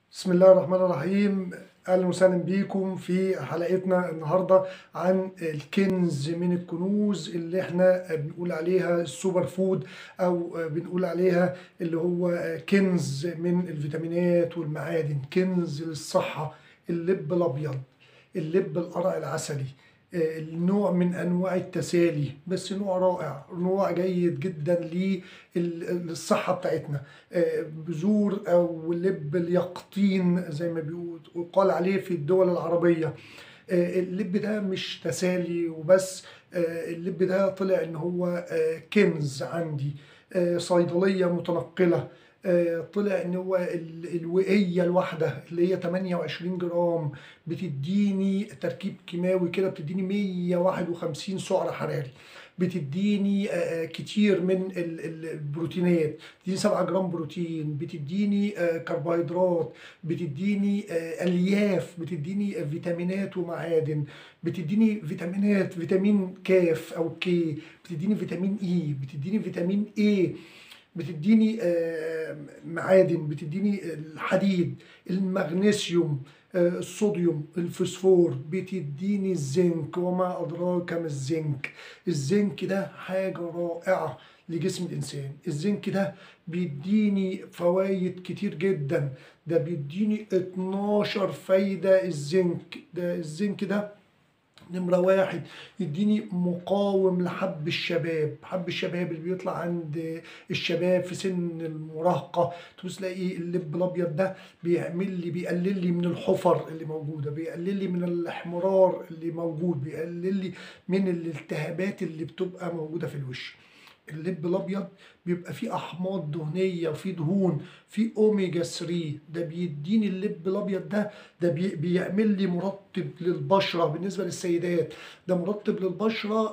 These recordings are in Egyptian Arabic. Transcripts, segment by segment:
بسم الله الرحمن الرحيم اهلا وسهلا بيكم في حلقتنا النهارده عن الكنز من الكنوز اللي احنا بنقول عليها السوبر فود او بنقول عليها اللي هو كنز من الفيتامينات والمعادن كنز للصحه اللب الابيض اللب القرع العسلي نوع من انواع التسالي بس نوع رائع نوع جيد جدا للصحه بتاعتنا بذور او لب اليقطين زي ما بيقال عليه في الدول العربيه اللب ده مش تسالي وبس اللب ده طلع ان هو كنز عندي صيدليه متنقله طلع ان هو الوقيه الواحده اللي هي 28 جرام بتديني تركيب كيماوي كده بتديني 151 سعر حراري بتديني كتير من البروتينات بتديني 7 جرام بروتين بتديني كربوهيدرات بتديني الياف بتديني فيتامينات ومعادن بتديني فيتامينات فيتامين كاف او كي بتديني فيتامين اي بتديني فيتامين اي بتديني معادن بتديني الحديد المغنيسيوم الصوديوم الفوسفور بتديني الزنك وما أدراك ما الزنك الزنك ده حاجة رائعة لجسم الإنسان الزنك ده بيديني فوائد كتير جدا ده بيديني 12 فايدة الزنك ده الزنك ده نمرة واحد يديني مقاوم لحب الشباب حب الشباب اللي بيطلع عند الشباب في سن المراهقة تبص تلاقي اللب الأبيض ده بيعمل لي بيقلل لي من الحفر اللي موجودة بيقلل لي من الاحمرار اللي موجود بيقلل لي من الالتهابات اللي بتبقى موجودة في الوش اللب الابيض بيبقى فيه احماض دهنيه وفيه دهون فيه اوميجا 3 ده بيديني اللب الابيض ده ده بي بيعمل لي مرطب للبشره بالنسبه للسيدات ده مرطب للبشره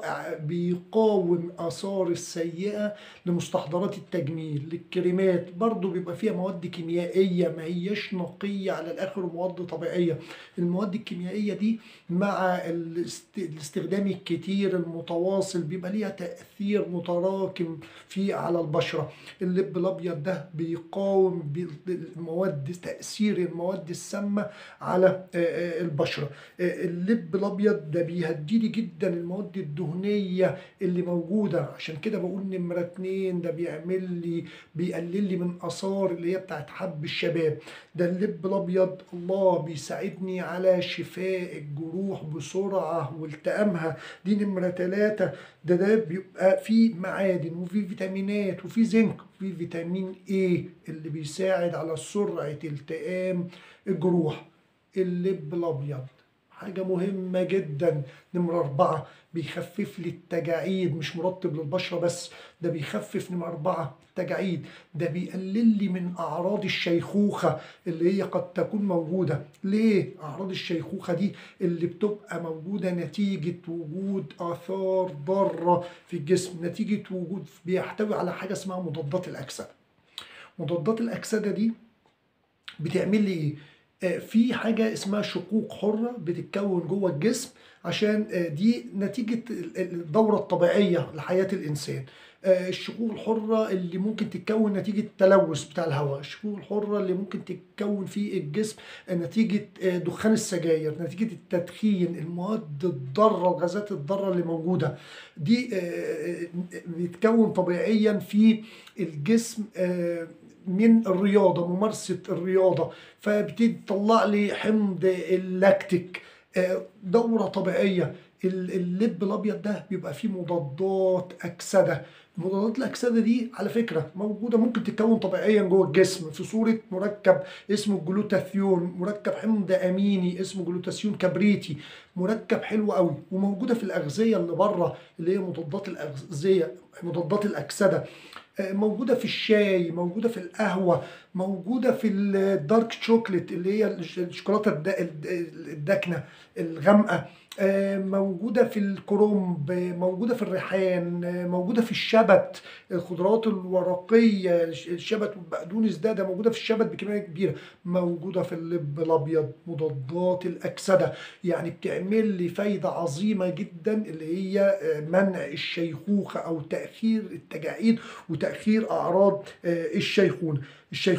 بيقاوم اثار السيئه لمستحضرات التجميل للكريمات برضو بيبقى فيها مواد كيميائيه ما هياش نقيه على الاخر مواد طبيعيه المواد الكيميائيه دي مع الاستخدام الكتير المتواصل بيبقى ليها تاثير متراكم في على البشره اللب الابيض ده بيقاوم المواد تاثير المواد السامه على البشره اللب الابيض ده بيهديلي جدا المواد الدهنيه اللي موجوده عشان كده بقول نمره اتنين ده بيعمل لي بيقلل لي من اثار اللي هي بتاعت حب الشباب ده اللب الابيض الله بيساعدني على شفاء الجروح بسرعه والتئامها دي نمره ثلاثه ده ده بيبقى فيه معادن وفيه فيتامينات وفيه زنك وفيه فيتامين اي اللي بيساعد على سرعه التئام الجروح اللب الابيض حاجة مهمة جدا نمرة أربعة بيخفف لي التجاعيد مش مرطب للبشرة بس ده بيخفف نمرة أربعة التجاعيد ده بيقلل لي من أعراض الشيخوخة اللي هي قد تكون موجودة ليه؟ أعراض الشيخوخة دي اللي بتبقى موجودة نتيجة وجود آثار ضارة في الجسم نتيجة وجود بيحتوي على حاجة اسمها مضادات الأكسدة مضادات الأكسدة دي بتعمل لي إيه؟ في حاجة اسمها شقوق حرة بتتكون جوه الجسم عشان دي نتيجة الدورة الطبيعية لحياة الإنسان الشقوق الحرة اللي ممكن تتكون نتيجة التلوث بتاع الهواء الشقوق الحرة اللي ممكن تتكون في الجسم نتيجة دخان السجاير نتيجة التدخين المواد الضارة الغازات الضارة اللي موجودة دي بتتكون طبيعيا في الجسم من الرياضه ممارسه الرياضه فبتدي تطلع لي حمض اللاكتيك دوره طبيعيه اللب الابيض ده بيبقى فيه مضادات اكسده مضادات الاكسده دي على فكره موجوده ممكن تتكون طبيعيا جوه الجسم في صوره مركب اسمه الجلوتاثيون مركب حمض اميني اسمه جلوتاثيون كبريتي مركب حلو قوي وموجوده في الاغذيه اللي بره اللي هي مضادات الاغذيه مضادات الاكسده موجودة في الشاي موجودة في القهوة موجودة في الدارك شوكليت اللي هي الشوكولاتة الداكنة الغامقة موجودة في الكرنب موجودة في الريحان موجودة في الشبت الخضروات الورقية الشبت والبقدونس ده ده موجودة في الشبت بكمية كبيرة موجودة في اللب الأبيض مضادات الأكسدة يعني بتعمل لي فايدة عظيمة جدا اللي هي منع الشيخوخة أو تأخير التجاعيد وتأخير أعراض الشيخونة الشيخونة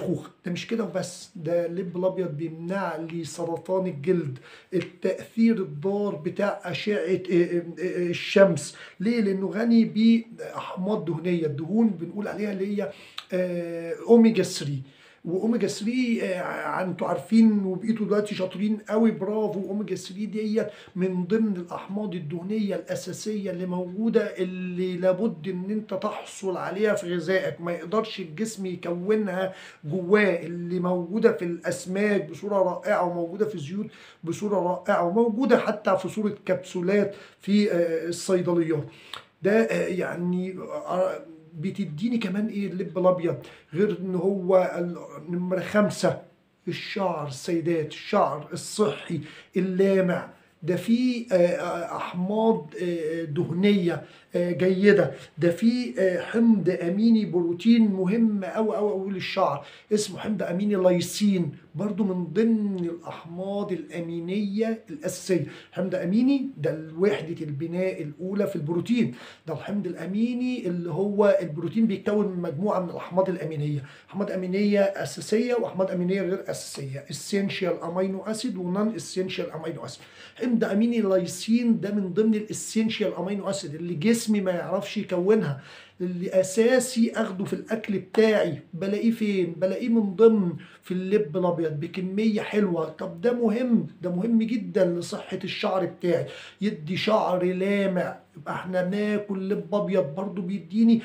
الشيخوخه ده مش كده وبس ده اللب الابيض بيمنع لي سرطان الجلد التاثير الضار بتاع اشعه آه، آه، آه، الشمس ليه لانه غني باحماض دهنيه الدهون بنقول عليها اللي هي آه، اوميجا 3 واوميجا 3 آه، انتوا عارفين وبقيتوا دلوقتي شاطرين قوي برافو اوميجا 3 ديت من ضمن الاحماض الدهنيه الاساسيه اللي موجوده اللي لابد ان انت تحصل عليها في غذائك ما يقدرش الجسم يكونها جواه اللي موجوده في الاسماك بصوره رائعه وموجوده في الزيوت بصوره رائعه وموجوده حتى في صوره كبسولات في آه، الصيدليات ده آه، يعني آه، بتديني كمان ايه اللب الابيض غير ان هو ال- نمرة خمسة الشعر السيدات الشعر الصحي اللامع ده فيه آه، آه، احماض آه، دهنيه آه، جيده ده فيه آه، حمض اميني بروتين مهم قوي قوي قوي للشعر اسمه حمض اميني لايسين برضو من ضمن الاحماض الامينيه الاساسيه حمض اميني ده وحده البناء الاولى في البروتين ده الحمض الاميني اللي هو البروتين بيتكون من مجموعه من الاحماض الامينيه احماض امينيه اساسيه واحماض امينيه غير اساسيه اسينشال امينو اسيد ونون اسينشال امينو اسيد حمض اميني لايسين ده من ضمن الاسينشال امينو اسيد اللي جسمي ما يعرفش يكونها اللي اساسي اخده في الاكل بتاعي بلاقيه فين بلاقيه من ضمن في اللب الابيض بكميه حلوه طب ده مهم ده مهم جدا لصحه الشعر بتاعي يدي شعر لامع يبقى احنا بناكل لب ابيض برضو بيديني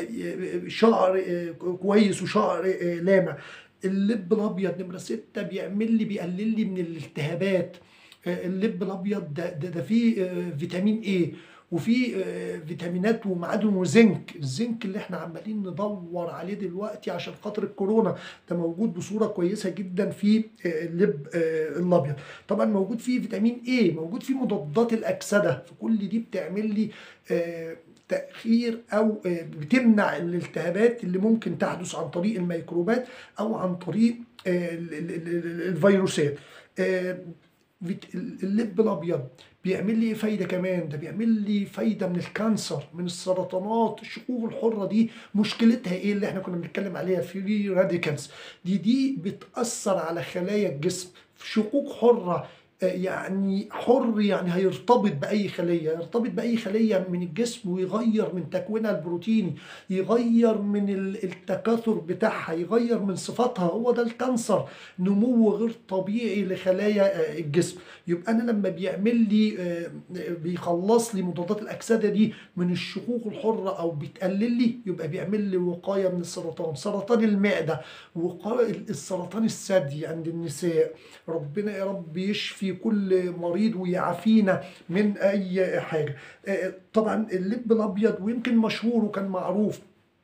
شعر كويس وشعر لامع اللب الابيض نمره ستة بيعمل لي بيقلل لي من الالتهابات اللب الابيض ده ده, ده فيه آه، فيتامين ايه وفي آه، فيتامينات ومعادن وزنك الزنك اللي احنا عمالين ندور عليه دلوقتي عشان خاطر الكورونا ده موجود بصوره كويسه جدا في آه، اللب آه، الابيض طبعا موجود فيه فيتامين ايه موجود فيه مضادات الاكسده فكل دي بتعمل لي آه، تاخير او آه، بتمنع الالتهابات اللي ممكن تحدث عن طريق الميكروبات او عن طريق آه، ال- ال- ال- الفيروسات آه، فيت- اللب الابيض بيعمل لي ايه فايده كمان ده بيعمل لي فايده من الكانسر من السرطانات الشقوق الحره دي مشكلتها ايه اللي احنا كنا بنتكلم عليها فري راديكالز دي دي بتاثر على خلايا الجسم في شقوق حره آه، يعني حر يعني هيرتبط باي خليه يرتبط باي خليه من الجسم ويغير من تكوينها البروتيني يغير من ال- التكاثر بتاعها يغير من صفاتها هو ده الكانسر نمو غير طبيعي لخلايا آه، الجسم يبقى انا لما بيعمل لي آه، بيخلص لي مضادات الاكسده دي من الشقوق الحره او بتقلل لي يبقى بيعمل لي وقايه من السرطان سرطان المعده وقايه السرطان الثدي عند النساء ربنا يا رب يشفي كل مريض ويعافينا من اي حاجه آه، طبعا اللب الابيض ويمكن مشهور وكان معروف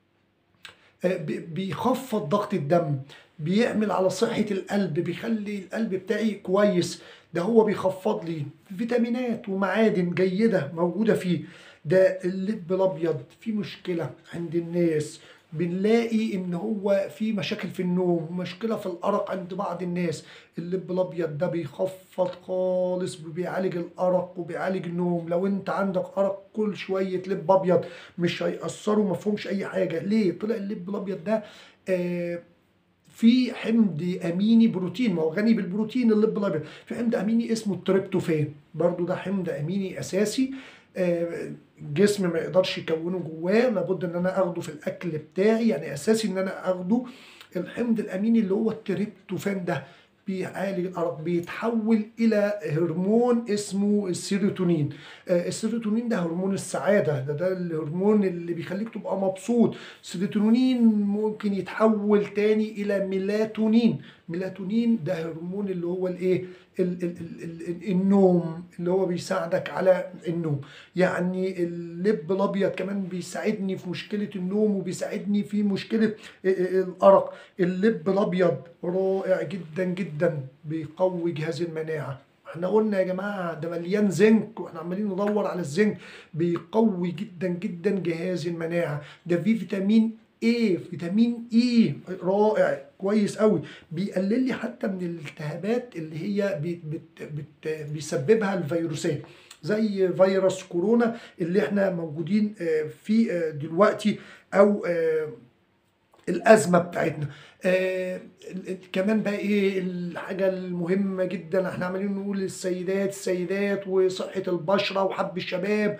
آه، بي- بيخفض ضغط الدم بيعمل على صحة القلب بيخلي القلب بتاعي كويس ده هو بيخفض لي فيتامينات ومعادن جيدة موجودة فيه ده اللب الأبيض فيه مشكلة عند الناس بنلاقي ان هو في مشاكل في النوم مشكلة في الأرق عند بعض الناس اللب الأبيض ده بيخفض خالص وبيعالج الأرق وبيعالج النوم لو انت عندك أرق كل شوية لب أبيض مش هيأثروا مفهومش أي حاجة ليه طلع اللب الأبيض ده آه في حمض اميني بروتين ما هو غني بالبروتين اللب الابيض في حمض اميني اسمه التريبتوفان برضو ده حمض اميني اساسي آه، الجسم ما يقدرش يكونه جواه لابد ان انا اخده في الاكل بتاعي يعني اساسي ان انا اخده الحمض الاميني اللي هو التريبتوفان ده بيعالج الارق بيتحول الى هرمون اسمه السيروتونين آه، السيروتونين ده هرمون السعاده ده ده الهرمون اللي بيخليك تبقى مبسوط السيروتونين ممكن يتحول تاني الى ميلاتونين ميلاتونين ده هرمون اللي هو الايه ال- ال- ال- ال- النوم اللي هو بيساعدك على النوم يعني اللب الابيض كمان بيساعدني في مشكله النوم وبيساعدني في مشكله الارق اللب الابيض رائع جدا جدا بيقوي جهاز المناعه احنا قلنا يا جماعه ده مليان زنك واحنا عمالين ندور على الزنك بيقوي جدا جدا جهاز المناعه ده فيه فيتامين ايه فيتامين اي رائع كويس قوي بيقلل لي حتى من الالتهابات اللي هي بت بت بت بيسببها الفيروسات زي فيروس كورونا اللي احنا موجودين آه، فيه آه، دلوقتي او آه، الازمه بتاعتنا آه ال- ال- كمان بقى ايه الحاجه المهمه جدا احنا عمالين نقول السيدات السيدات وصحه البشره وحب الشباب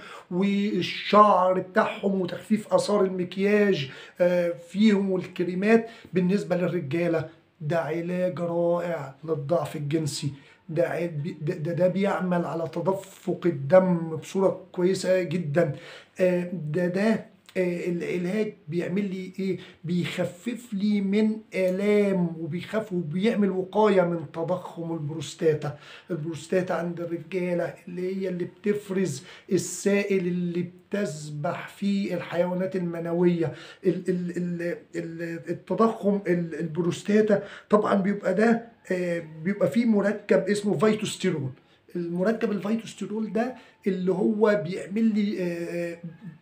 والشعر بتاعهم وتخفيف اثار المكياج آه فيهم والكريمات بالنسبه للرجاله ده علاج رائع للضعف الجنسي ده ع- بي- ده, ده, ده بيعمل على تدفق الدم بصوره كويسه جدا آه ده ده آه، العلاج بيعمل لي ايه بيخفف لي من الام وبيخف وبيعمل وقايه من تضخم البروستاتا البروستاتا عند الرجاله اللي هي اللي بتفرز السائل اللي بتسبح فيه الحيوانات المنويه ال ال ال ال التضخم ال- البروستاتا طبعا بيبقى ده آه، بيبقى فيه مركب اسمه فيتوستيرون المركب الفيتوستيرول ده اللي هو بيعمل لي آه،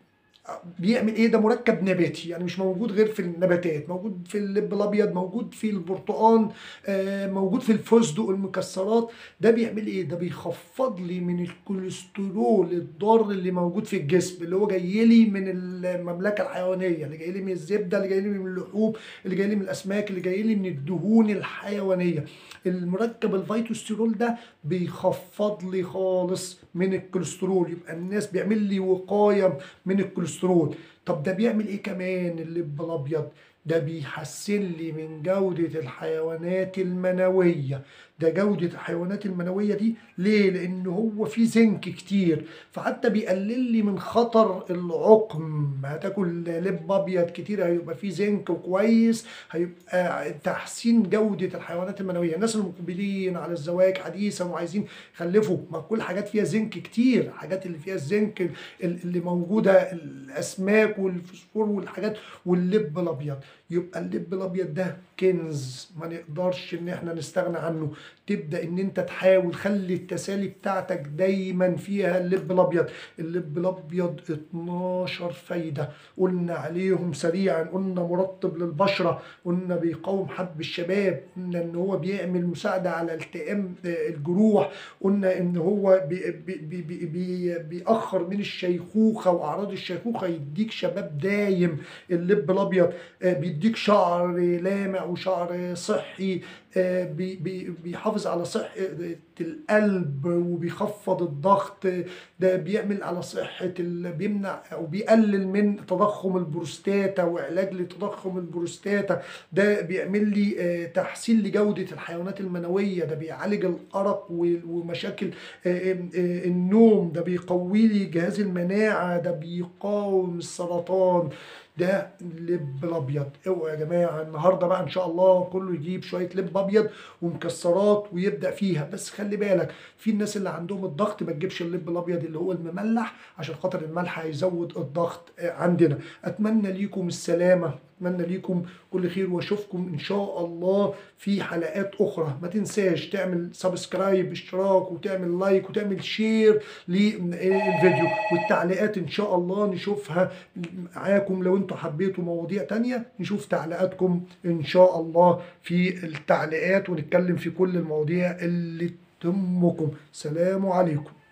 بيعمل ايه ده مركب نباتي يعني مش موجود غير في النباتات موجود في اللب الابيض موجود في البرتقال آه، موجود في الفستق المكسرات ده بيعمل ايه ده بيخفض لي من الكوليسترول الضار اللي موجود في الجسم اللي هو جاي لي من المملكه الحيوانيه اللي جاي لي من الزبده اللي جاي لي من اللحوم اللي جاي لي من الاسماك اللي جاي لي من الدهون الحيوانيه المركب الفيتوستيرول ده بيخفض لي خالص من الكوليسترول يبقى الناس بيعمل لي وقايه من الكوليسترول طب ده بيعمل ايه كمان اللب الابيض ده بيحسن لي من جودة الحيوانات المنوية ده جودة الحيوانات المنوية دي ليه؟ لأن هو فيه زنك كتير فحتى بيقلل لي من خطر العقم هتاكل لب أبيض كتير هيبقى فيه زنك كويس هيبقى تحسين جودة الحيوانات المنوية الناس المقبلين على الزواج حديثا وعايزين يخلفوا ما كل حاجات فيها زنك كتير حاجات اللي فيها الزنك ال- اللي موجودة الأسماك والفوسفور والحاجات واللب الأبيض يبقى اللب الأبيض ده كنز ما نقدرش إن احنا نستغنى عنه تبدأ إن أنت تحاول خلي التسالي بتاعتك دايما فيها اللب الأبيض اللب الأبيض 12 فايدة قلنا عليهم سريعا قلنا مرطب للبشرة قلنا بيقاوم حب الشباب قلنا إن هو بيعمل مساعدة على التئام الجروح قلنا إن هو بي بي بي بي بي بيأخر من الشيخوخة وأعراض الشيخوخة يديك شباب دايم اللب الأبيض آه، بيديك شعر لامع وشعر صحي آه، بي- بي- بيحافظ على صحة القلب وبيخفض الضغط ده بيعمل على صحة ال... بيمنع أو بيقلل من تضخم البروستاتا وعلاج لتضخم البروستاتا ده بيعمل لي آه، تحسين لجودة الحيوانات المنوية ده بيعالج الأرق و- ومشاكل آه، آه، آه، النوم ده بيقوي لي جهاز المناعة ده بيقاوم السرطان ده اللب الابيض اوعوا يا جماعه النهارده بقى ان شاء الله كله يجيب شويه لب ابيض ومكسرات ويبدا فيها بس خلي بالك في الناس اللي عندهم الضغط ما تجيبش اللب الابيض اللي هو المملح عشان خاطر الملح هيزود الضغط آه، عندنا اتمنى ليكم السلامه اتمنى ليكم كل خير واشوفكم ان شاء الله في حلقات اخرى ما تنساش تعمل سبسكرايب اشتراك وتعمل لايك وتعمل شير للفيديو والتعليقات ان شاء الله نشوفها معاكم لو انتوا حبيتوا مواضيع تانية نشوف تعليقاتكم ان شاء الله في التعليقات ونتكلم في كل المواضيع اللي تهمكم سلام عليكم